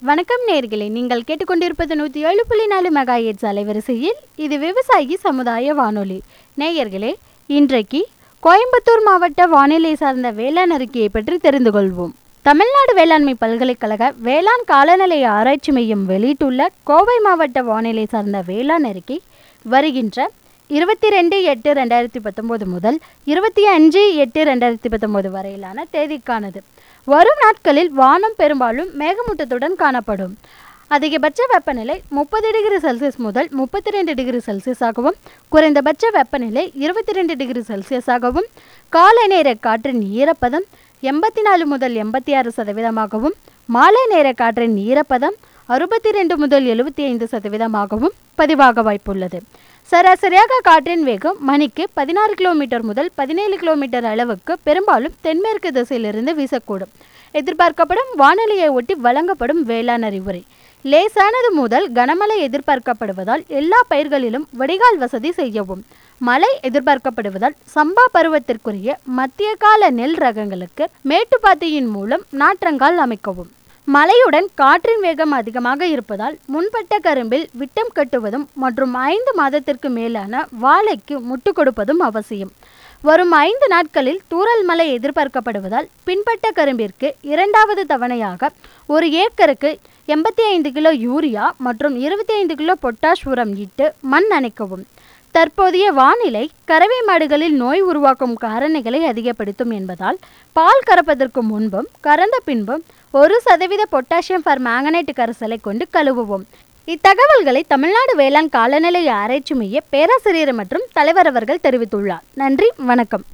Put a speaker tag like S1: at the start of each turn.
S1: வணக்கம் நேர்களே நீங்கள் கேட்டுக்கொண்டிருப்பது நூற்றி ஏழு புள்ளி நாலு மெகா எட்ஸ் அலைவரிசையில் இது விவசாயி சமுதாய வானொலி நேயர்களே இன்றைக்கு கோயம்புத்தூர் மாவட்ட வானிலை சார்ந்த வேளாண் அறிக்கையை பற்றி தெரிந்து கொள்வோம் தமிழ்நாடு வேளாண்மை பல்கலைக்கழக வேளாண் காலநிலை ஆராய்ச்சி மையம் வெளியிட்டுள்ள கோவை மாவட்ட வானிலை சார்ந்த வேளாண் அறிக்கை வருகின்ற இருபத்தி ரெண்டு எட்டு ரெண்டாயிரத்தி பத்தொம்போது முதல் இருபத்தி அஞ்சு எட்டு ரெண்டாயிரத்தி பத்தொம்போது வரையிலான தேதிக்கானது வரும் நாட்களில் வானம் பெரும்பாலும் மேகமூட்டத்துடன் காணப்படும் அதிகபட்ச வெப்பநிலை முப்பது டிகிரி செல்சியஸ் முதல் முப்பத்தி ரெண்டு டிகிரி செல்சியஸாகவும் குறைந்தபட்ச வெப்பநிலை இருபத்தி ரெண்டு டிகிரி செல்சியஸாகவும் காலை நேர காற்றின் ஈரப்பதம் எண்பத்தி நாலு முதல் எண்பத்தி ஆறு சதவீதமாகவும் மாலை நேர காற்றின் ஈரப்பதம் அறுபத்தி ரெண்டு முதல் எழுபத்தி ஐந்து சதவீதமாகவும் பதிவாக வாய்ப்புள்ளது சராசரியாக காற்றின் வேகம் மணிக்கு பதினாறு கிலோமீட்டர் முதல் பதினேழு கிலோமீட்டர் அளவுக்கு பெரும்பாலும் தென்மேற்கு திசையிலிருந்து வீசக்கூடும் எதிர்பார்க்கப்படும் வானிலையை ஒட்டி வழங்கப்படும் வேளாண் அறிவுரை லேசானது முதல் கனமழை எதிர்பார்க்கப்படுவதால் எல்லா பயிர்களிலும் வடிகால் வசதி செய்யவும் மழை எதிர்பார்க்கப்படுவதால் சம்பா பருவத்திற்குரிய மத்திய கால நெல் ரகங்களுக்கு மேட்டுப்பாத்தியின் மூலம் நாற்றங்கால் அமைக்கவும் மழையுடன் காற்றின் வேகம் அதிகமாக இருப்பதால் முன்பட்ட கரும்பில் விட்டம் கட்டுவதும் மற்றும் ஐந்து மாதத்திற்கு மேலான வாழைக்கு முட்டு கொடுப்பதும் அவசியம் வரும் ஐந்து நாட்களில் தூறல் மழை எதிர்பார்க்கப்படுவதால் பின்பட்ட கரும்பிற்கு இரண்டாவது தவணையாக ஒரு ஏக்கருக்கு எண்பத்தி ஐந்து கிலோ யூரியா மற்றும் இருபத்தி ஐந்து கிலோ பொட்டாஷ் உரம் இட்டு மண் அணைக்கவும் தற்போதைய வானிலை கறவை மாடுகளில் நோய் உருவாக்கும் காரணிகளை அதிகப்படுத்தும் என்பதால் பால் கறப்பதற்கு முன்பும் கறந்த பின்பும் ஒரு சதவீத பொட்டாசியம் ஃபர் மேங்கனேட் கரைசலை கொண்டு கழுவுவோம் இத்தகவல்களை தமிழ்நாடு வேளாண் காலநிலை ஆராய்ச்சி மைய பேராசிரியர் மற்றும் தலைவர் அவர்கள் தெரிவித்துள்ளார் நன்றி வணக்கம்